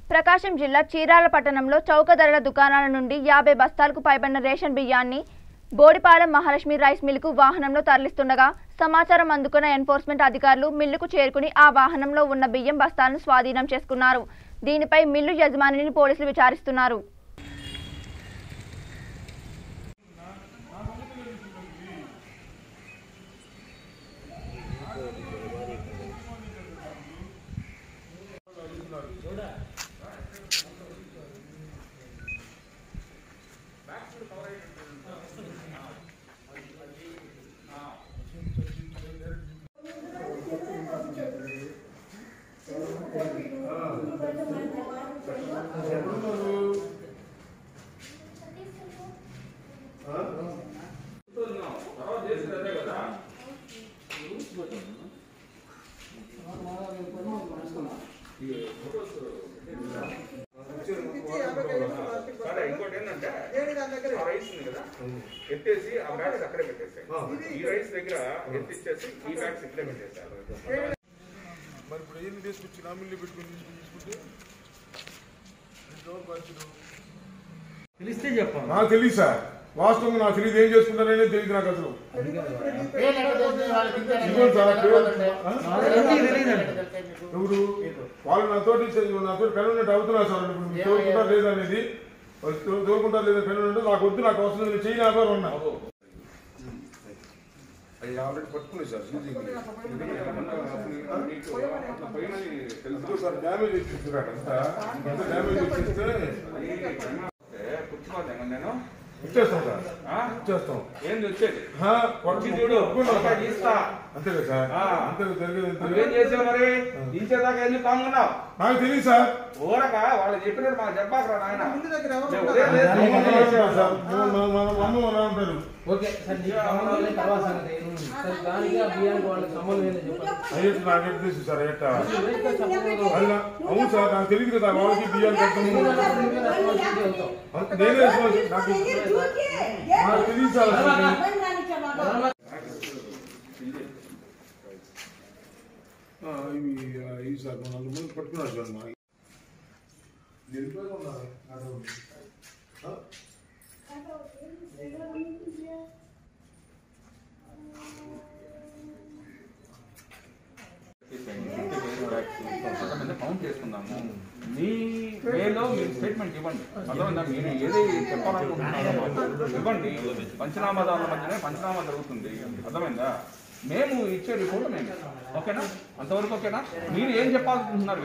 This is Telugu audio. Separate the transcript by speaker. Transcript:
Speaker 1: ప్రకాశం జిల్లా చీరాల పట్టణంలో చౌక ధరల దుకాణాల నుండి యాభై బస్తాలకు పైబడిన రేషన్ బియ్యాన్ని బోడిపాలెం మహాలక్ష్మి రైస్ మిల్లుకు వాహనంలో తరలిస్తుండగా సమాచారం అందుకున్న ఎన్ఫోర్స్మెంట్ అధికారులు మిల్లుకు చేరుకుని ఆ వాహనంలో ఉన్న బియ్యం బస్తాలను స్వాధీనం చేసుకున్నారు దీనిపై మిల్లు యజమానిని పోలీసులు విచారిస్తున్నారు
Speaker 2: సరే ఇంకోటి ఏంటంటే ఆ రైస్ ఉంది కదా ఎత్తేసి ఆ బ్యాగ్స్ అక్కడే పెట్టేసాయి ఈ రైస్ దగ్గర ఎత్తిచ్చేసి ఈ బ్యాగ్స్ ఇక్కడే పెట్టేసారు
Speaker 3: మరి ఇప్పుడు ఎన్ని తీసుకొచ్చి నా మిల్లు పెట్టుకుని తీసుకుని తీసుకుంటే ఇంకెవరు బాధ్యులు?
Speaker 4: పిలిస్తే చెప్పాను
Speaker 3: నాకు తెలియదు సార్ వాస్తవంగా నాకు తెలియదు ఏం చేసుకుంటారనే తెలియదు నాకు అసలు ఇదిగోండి సార్ పేరు. ఆ? ఎవరు వాళ్ళు నాతోటి నాతో కనున్నట్టు అవుతున్నారు సార్ ఇప్పుడు మీరు తోలుకుంటారు లేదనేది వాళ్ళు తో- తోలుకుంటారు లేదా కనున్నట్టు నాకు వద్దు నాకు అవసరం లేదు చేయి నాకు ఉన్నా అవి ఆల్రెడీ పట్టుకున్నాయి సార్ సీజింగ్
Speaker 2: మీకు అట్లా పోయినది తెలుసు
Speaker 3: ఎందుకు సార్ డ్యామేజ్ ఇచ్చిస్తున్నారు అంతా అంత డ్యామేజ్ ఇచ్చిస్తే
Speaker 2: కూర్చోవాలి నేను
Speaker 3: ఇచ్చేస్తాం సార్
Speaker 2: ఆ?
Speaker 3: ఇచ్చేస్తాం
Speaker 2: ఏంది వచ్చేది
Speaker 3: హా,
Speaker 2: వచ్చి చూడు
Speaker 3: ఒప్పుకున్నాం
Speaker 2: ఒకటి
Speaker 3: సార్.
Speaker 2: ఇస్తా
Speaker 3: అంతే కదా సార్
Speaker 2: ఆ.
Speaker 3: అంతే కదా జరిగేది అంతే.
Speaker 2: నువ్వేం చేసావు మరి ఇంచేదాకా ఎందుకు కామున్నావు
Speaker 3: నాకు తెలియదు సార్
Speaker 2: ఊరక వాళ్ళు చెప్పినట్టు మాకు చెప్పాకరా నాయన నేను ఉదయం
Speaker 3: మా
Speaker 2: లేచి
Speaker 3: అమ్మ
Speaker 2: ఫోన్
Speaker 3: నాన్న
Speaker 2: చేశాను.
Speaker 3: సార్ మా- మా- మా అమ్మ మా నాన్న ఉంటారు
Speaker 4: ఓకే సార్ నీకు సంబంధం లేదు తర్వాత సంగతి సార్ దానికి ఆ బియ్యానికి వాళ్ళకి సంబంధం ఏందో చెప్పండి
Speaker 3: అయ్యట్టు నాకు ఎట్టు తెలుసు సార్ ఎట్ట
Speaker 4: ఎవరికి సంబంధం లేదు.
Speaker 3: అది నా- అవును సార్ నాకు తెలియదు కదా వాళ్ళకి బియ్యాలు కట్టము
Speaker 4: నువ్వు రెస్పాన్సిబిలిటీ అవుతావు.
Speaker 3: అంత- నేనే రెస్పాన్స్- నాకు నాకు తెలియదు సార్ అసలు. ఆ, ఇవి ఆ, ఇవి సార్ మన నాలుగు మంది పట్టుకున్నారు సార్ మా నిరుపేద ఉన్నారు ఆడవాళ్ళు. ఆ?
Speaker 2: అర్థమైందా? కౌంట్ చేసుకుందాము మీ వేలో మీరు స్టేట్మెంట్ ఇవ్వండి అర్థమైందా మీరు ఏది చెప్పాలనుకుంటున్నారో మాకు ఇవ్వండి పంచనామాదారుల మధ్యనే పంచనామా జరుగుతుంది అర్థమైందా మేము ఇచ్చే రిపోర్ట్ మేము ఓకేనా అంతవరకు ఓకేనా మీరు ఏం చెప్పాలనుకుంటున్నారు